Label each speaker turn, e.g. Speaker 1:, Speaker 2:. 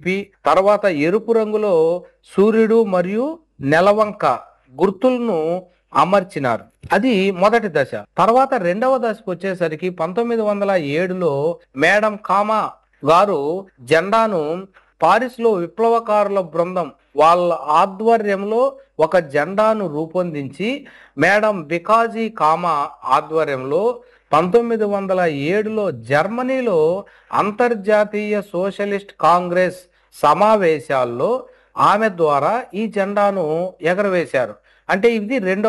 Speaker 1: తిప్పి తర్వాత ఎరుపు రంగులో సూర్యుడు మరియు నెలవంక గుర్తులను అమర్చినారు అది మొదటి దశ తర్వాత రెండవ దశకు వచ్చేసరికి పంతొమ్మిది వందల ఏడులో మేడం కామా గారు జెండాను పారిస్ లో విప్లవకారుల బృందం వాళ్ళ ఆధ్వర్యంలో ఒక జెండాను రూపొందించి మేడం బికాజీ కామా ఆధ్వర్యంలో పంతొమ్మిది వందల ఏడులో జర్మనీలో అంతర్జాతీయ సోషలిస్ట్ కాంగ్రెస్ సమావేశాల్లో ఆమె ద్వారా ఈ జెండాను ఎగరవేశారు అంటే ఇది రెండో